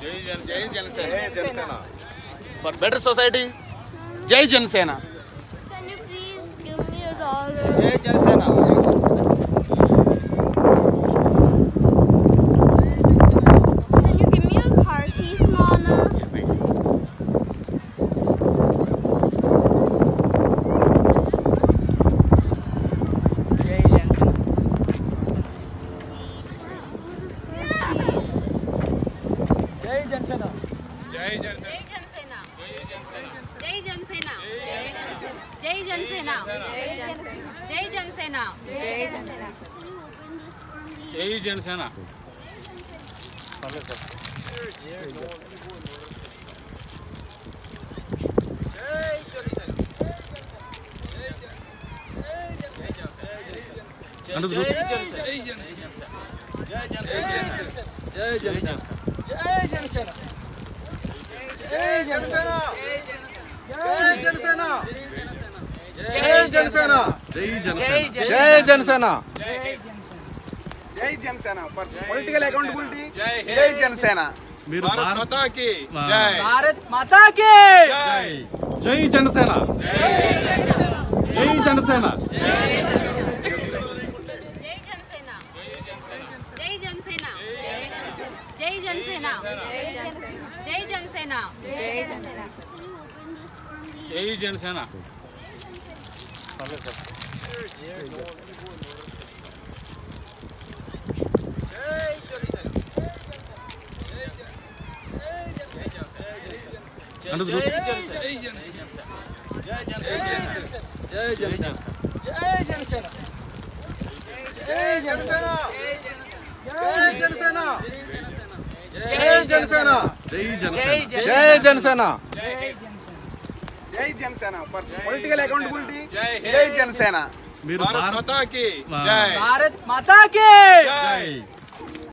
జై Janasena for better society జై Janasena Can you please give me a dollar? జై Janasena Can you give me a car keys, Mama? జై జనసేన జై జనసేన జై జనసేన జై జనసేన జై Janasena Can you open this for me? జై జనసేన జై జనసేన జై జనసేన జై జనసేన జై జనసేన జై జనసేన జై జనసేన జై జనసేన ఫర్ పొలిటికల్ అకౌంటబిలిటీ జై జనసేన భారత్ మాతా కి జై భారత్ మాతా కి జై జనసేన జై జనసేన జై జనసేన జై జనసేన జై జనసేన జై Janasena Can you open this for me? జై జనసేన జై జనసేన జై జనసేన జై జనసేన జై జనసేన జై జనసేన జై జనసేన జై జనసేన ఫర్ పొలిటికల్ అకౌంటబిలిటీ జై జై జనసేన భారత్ మాతా కి జై భారత్ మాతా కి జై